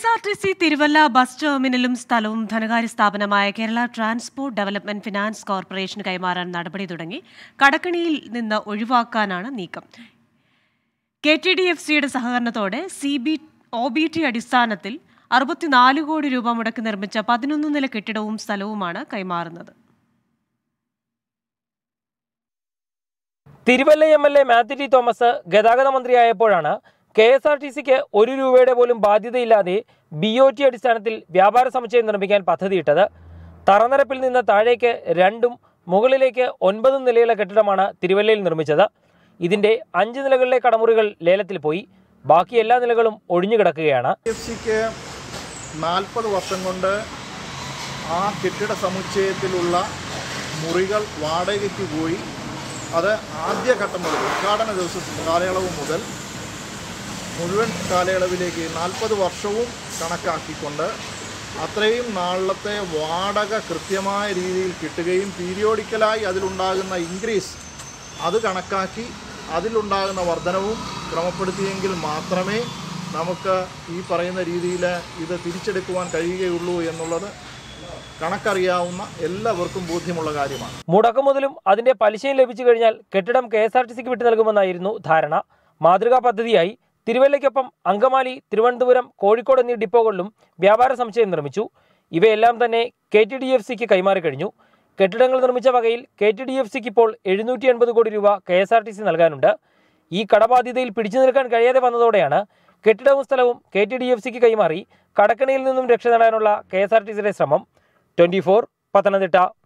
R T C Thiruvalla bus ടെർമിനലും സ്ഥലവും ധനകാര്യ സ്ഥാപനമായ കേരള ട്രാൻസ്പോർട്ട് ഡെവലപ്മെന്റ് ഫിനാൻസ് കോർപ്പറേഷന് കൈമാറാൻ നടപടി തുടങ്ങി കടക്കണിയിൽ നിന്ന് ഒഴിവാക്കാനാണ് നീക്കം കെ ടി ഡി എഫ് സിയുടെ സഹകരണത്തോടെ C B O B T അടിസ്ഥാനത്തിൽ അറുപത്തിനാല് കോടി രൂപ മുടക്കി നിർമ്മിച്ച പതിനൊന്ന് നില കെട്ടിടവും സ്ഥലവുമാണ് കൈമാറുന്നത് Thiruvalla M L A Mathew T Thomas ഗതാഗത മന്ത്രിയായപ്പോഴാണ് കെ എസ് ആർ ടി സിക്ക് ഒരു രൂപയുടെ പോലും ബാധ്യതയില്ലാതെ ബി ഒ ടി അടിസ്ഥാനത്തിൽ വ്യാപാര സമുച്ചയം നിർമ്മിക്കാൻ പദ്ധതിയിട്ടത് തറനിരപ്പിൽ നിന്ന് താഴേക്ക് രണ്ടും മുകളിലേക്ക് ഒൻപതും നിലയുള്ള കെട്ടിടമാണ് തിരുവല്ലയിൽ നിർമ്മിച്ചത് ഇതിന്റെ അഞ്ച് നിലകളിലെ കടമുറികൾ ലേലത്തിൽ പോയി ബാക്കി എല്ലാ നിലകളും ഒഴിഞ്ഞു കിടക്കുകയാണ് എഫ് സിക്ക് നാൽപ്പത് വർഷം കൊണ്ട് ആ കെട്ടിട സമുച്ചയത്തിലുള്ള മുറികൾ വാടകയ്ക്ക് പോയി അത് ആദ്യഘട്ടം മുതൽ ഉദ്ഘാടന ദിവസ കാലയളവ് മുതൽ മുഴുവൻ കാലയളവിലേക്ക് നാൽപ്പത് വർഷവും കണക്കാക്കിക്കൊണ്ട് അത്രയും നാളത്തെ വാടക കൃത്യമായ രീതിയിൽ കിട്ടുകയും പീരിയോഡിക്കലായി അതിലുണ്ടാകുന്ന ഇൻക്രീസ് അത് കണക്കാക്കി അതിലുണ്ടാകുന്ന വർധനവും ക്രമപ്പെടുത്തിയെങ്കിൽ മാത്രമേ നമുക്ക് ഈ പറയുന്ന രീതിയിൽ ഇത് തിരിച്ചെടുക്കുവാൻ കഴിയുകയുള്ളൂ എന്നുള്ളത് കണക്കറിയാവുന്ന എല്ലാവർക്കും ബോധ്യമുള്ള കാര്യമാണ് മുടക്കു മുതലും അതിന്റെ പലിശയും ലഭിച്ചു കഴിഞ്ഞാൽ കെട്ടിടം കെ എസ് ആർ ടി സിക്ക് വിട്ടു നൽകുമെന്നായിരുന്നു ധാരണ മാതൃകാ പദ്ധതിയായി തിരുവല്ലയ്ക്കൊപ്പം അങ്കമാലി തിരുവനന്തപുരം കോഴിക്കോട് എന്നീ ഡിപ്പോകളിലും വ്യാപാര സമുച്ചയം നിർമ്മിച്ചു ഇവയെല്ലാം തന്നെ കെ ടി ഡി എഫ് സിക്ക് കൈമാറി കഴിഞ്ഞു കെട്ടിടങ്ങൾ നിർമ്മിച്ച വകയിൽ കെ ടി ഡി എഫ് സിക്ക് ഇപ്പോൾ എഴുന്നൂറ്റി എൺപത് കോടി രൂപ K S R T C നൽകാനുണ്ട് ഈ കടബാധ്യതയിൽ പിടിച്ചു നിൽക്കാൻ കഴിയാതെ വന്നതോടെയാണ് കെട്ടിടവും സ്ഥലവും കെ ടി ഡി എഫ് സിക്ക് കൈമാറി കടക്കണിയിൽ നിന്നും രക്ഷ നേടാനുള്ള കെ എസ് ആർ ടി സിയുടെ ശ്രമം ട്വന്റി ഫോർ പത്തനംതിട്ട